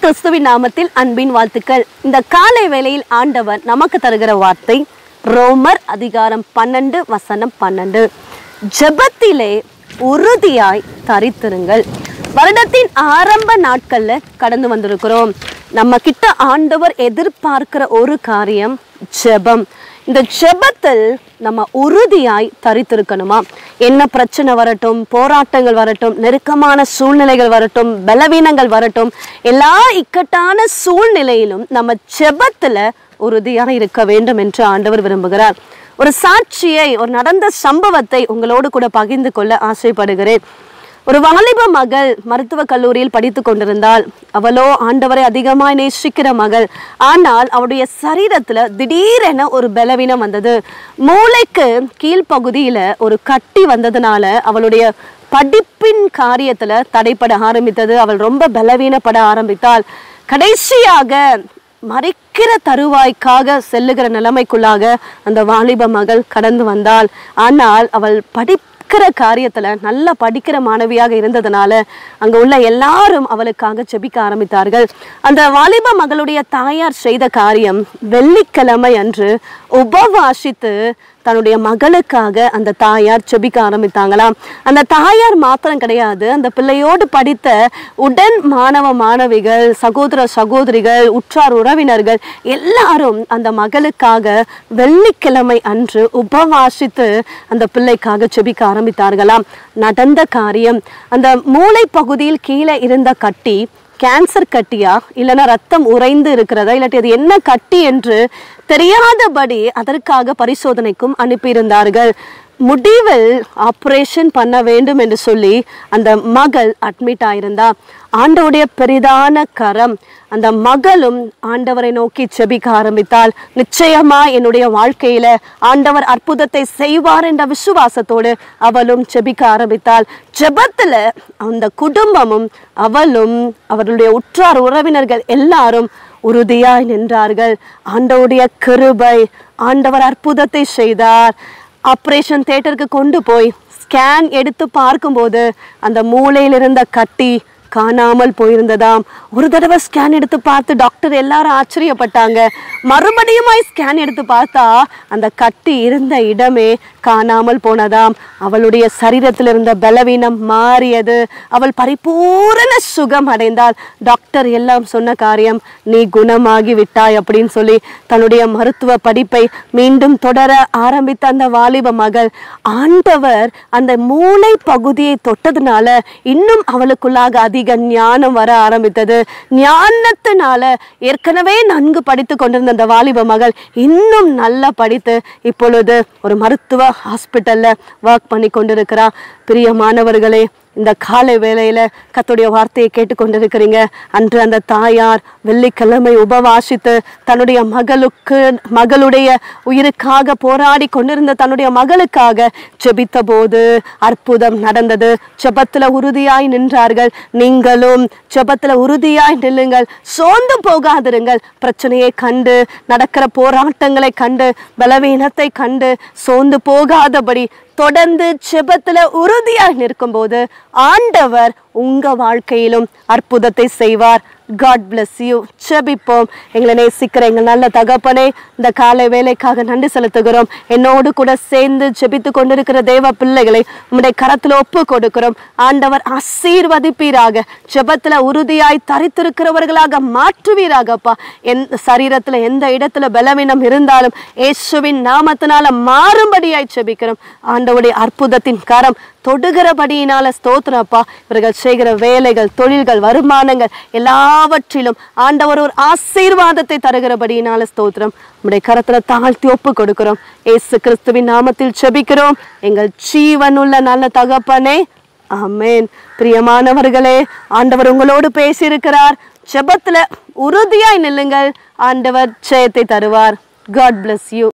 கிறிஸ்துவின் நாமத்தில் அன்பின் வாழ்த்துக்கள் இந்த காலை வேளையில் ஆண்டவர் நமக்கு தருகிற வார்த்தை ரோமர் அதிகாரம் பன்னெண்டு வசனம் பன்னெண்டு ஜெபத்திலே உறுதியாய் தரித்திருங்கள் வருடத்தின் ஆரம்ப நாட்கள்ல கடந்து வந்திருக்கிறோம் நம்ம கிட்ட ஆண்டவர் எதிர்பார்க்கிற ஒரு காரியம் ஜெபம் இந்த ஜெபத்தில் நம்ம உறுதியாய் தரித்திருக்கணுமா என்ன பிரச்சனை வரட்டும் போராட்டங்கள் வரட்டும் நெருக்கமான சூழ்நிலைகள் வரட்டும் பலவீனங்கள் வரட்டும் எல்லா இக்கட்டான சூழ்நிலையிலும் நம்ம ஜெபத்துல உறுதியாக இருக்க வேண்டும் என்று ஆண்டவர் விரும்புகிறார் ஒரு சாட்சியை ஒரு நடந்த சம்பவத்தை உங்களோடு கூட பகிர்ந்து கொள்ள ஆசைப்படுகிறேன் ஒரு வாலிப மகள் மருத்துவக் கல்லூரியில் படித்து கொண்டிருந்தாள் அவளோ ஆண்டவரை அதிகமாய் நேசிக்கிற மகள் ஆனால் அவளுடைய சரீரத்துல திடீரென ஒரு பலவீனம் வந்தது மூளைக்கு கீழ்ப்பகுதியில ஒரு கட்டி வந்ததுனால அவளுடைய படிப்பின் காரியத்துல தடைப்பட ஆரம்பித்தது அவள் ரொம்ப பலவீனப்பட ஆரம்பித்தாள் கடைசியாக மறைக்கிற தருவாய்க்காக செல்லுகிற நிலைமைக்குள்ளாக அந்த வாலிப மகள் கடந்து வந்தாள் ஆனால் அவள் படிக்கிற காரியத்துல நல்லா படிக்கிற மாணவியாக இருந்ததுனால அங்க உள்ள எல்லாரும் அவளுக்காக ஜெபிக்க ஆரம்பித்தார்கள் அந்த வாலிப மகளுடைய தாயார் செய்த காரியம் வெள்ளிக்கிழமை அன்று உபவாசித்து தன்னுடைய மகளுக்காக அந்த தாயார் ஜெபிக்க ஆரம்பித்தாங்களாம் அந்த தாயார் மாத்திரம் கிடையாது அந்த பிள்ளையோடு படித்த உடன் மாணவ மாணவிகள் சகோதர சகோதரிகள் உற்றார் உறவினர்கள் எல்லாரும் அந்த மகளுக்காக வெள்ளிக்கிழமை அன்று உபவாசித்து அந்த பிள்ளைக்காக ஜெபிக்க ஆரம்பித்தார்களாம் நடந்த காரியம் அந்த மூளை பகுதியில் கீழே இருந்த கட்டி கேன்சர் கட்டியா இல்லைன்னா ரத்தம் உறைந்து இருக்கிறதா இல்லாட்டி அது என்ன கட்டி என்று தெரியாதபடி அதற்காக பரிசோதனைக்கும் அனுப்பியிருந்தார்கள் முடிவில் ஆப்ரேஷன் பண்ண வேண்டும் என்று சொல்லி அந்த மகள் அட்மிட் ஆயிருந்தா ஆண்டவருடைய பெரிதான கரம் அந்த மகளும் ஆண்டவரை நோக்கி செபிக்க ஆரம்பித்தாள் நிச்சயமா என்னுடைய வாழ்க்கையில ஆண்டவர் அற்புதத்தை செய்வார் என்ற விசுவாசத்தோடு அவளும் செபிக்க ஆரம்பித்தாள் ஜெபத்துல அந்த குடும்பமும் அவளும் அவர்களுடைய உற்றார் உறவினர்கள் எல்லாரும் உறுதியாய் நின்றார்கள் ஆண்டவருடைய கிருபை ஆண்டவர் அற்புதத்தை செய்தார் ஆப்ரேஷன் தேட்டருக்கு கொண்டு போய் ஸ்கேன் எடுத்து பார்க்கும்போது அந்த மூளையில் இருந்த கட்டி காணாமல் போயிருந்ததாம் ஒரு தடவை ஸ்கேன் எடுத்து பார்த்து டாக்டர் எல்லாரும் ஆச்சரியப்பட்டாங்க மறுபடியுமாய் ஸ்கேன் எடுத்து பார்த்தா அந்த கட்டி இருந்த இடமே காணாமல் போனதாம் அவளுடைய சரீரத்தில் இருந்த பலவீனம் மாறியது அவள் பரிபூரண சுகம் அடைந்தாள் டாக்டர் எல்லாம் சொன்ன காரியம் நீ குணமாகி விட்டாய் அப்படின்னு சொல்லி தன்னுடைய மருத்துவ படிப்பை மீண்டும் தொடர ஆரம்பித்த அந்த வாலிப மகள் ஆண்டவர் அந்த மூளை பகுதியை தொட்டதுனால இன்னும் அவளுக்குள்ளாக அதிக ஞானம் வர ஆரம்பித்தது ஞானத்தினால ஏற்கனவே நன்கு படித்து கொண்டிருந்த அந்த வாலிப மகள் இன்னும் நல்லா படித்து இப்பொழுது ஒரு மருத்துவ ஹாஸ்பிட்டல்ல ஒர்க் பண்ணி கொண்டிருக்கிறா பிரியமானவர்களே இந்த காலை வேளையில கத்துடைய வார்த்தையை கேட்டுக்கொண்டிருக்கிறீங்க அன்று அந்த தாயார் வெள்ளிக்கிழமை உபவாசித்து தன்னுடைய மகளுக்கு மகளுடைய உயிருக்காக போராடி கொண்டிருந்த தன்னுடைய மகளுக்காக ஜெபித்த போது அற்புதம் நடந்தது ஜெபத்துல உறுதியாய் நின்றார்கள் நீங்களும் ஜெபத்துல உறுதியாய் நில்லுங்கள் சோர்ந்து போகாதிருங்கள் பிரச்சனையை கண்டு நடக்கிற போராட்டங்களை கண்டு பலவீனத்தை கண்டு சோர்ந்து போகாதபடி தொடர்ந்து செபத்துல உறுதியாக நிற்கும்போது ஆண்டவர் உங்க வாழ்க்கையிலும் அற்புதத்தை செய்வார் காட் bless யூ செபிப்போம் எங்களை நேசிக்கிற எங்கள் நல்ல தகப்பனே இந்த காலை வேலைக்காக நன்றி செலுத்துகிறோம் என்னோடு கூட சேர்ந்து ஜெபித்து கொண்டிருக்கிற தேவ பிள்ளைகளை உம்முடைய கரத்துல ஒப்பு கொடுக்கிறோம் ஆண்டவர் ஆசீர்வதிப்பீராக ஜெபத்துல உறுதியாய் தரித்திருக்கிறவர்களாக மாற்றுவீராகப்பா எந்த சரீரத்துல எந்த இடத்துல பலவீனம் இருந்தாலும் இயேசுவின் நாமத்தினால மாறும்படியாய் ஜெபிக்கிறோம் ஆண்டவருடைய அற்புதத்தின் கரம் தொடுகிறபடியினால ஸ்தோத்திரப்பா இவர்கள் செய்கிற வேலைகள் தொழில்கள் வருமானங்கள் எல்லாவற்றிலும் ஆண்டவர் ஒரு ஆசீர்வாதத்தை தருகிறபடியினால ஸ்தோத்திரம் உடைய கரத்துல தாழ்த்தி ஒப்பு கொடுக்கிறோம் ஏசு கிறிஸ்துவின் நாமத்தில் செபிக்கிறோம் எங்கள் ஜீவனுள்ள நல்ல தகப்பனே ஆமென் பிரியமானவர்களே ஆண்டவர் உங்களோடு பேசியிருக்கிறார் ஜெபத்துல உறுதியாய் நில்லுங்கள் ஆண்டவர் ஜெயத்தை தருவார் காட் bless யூ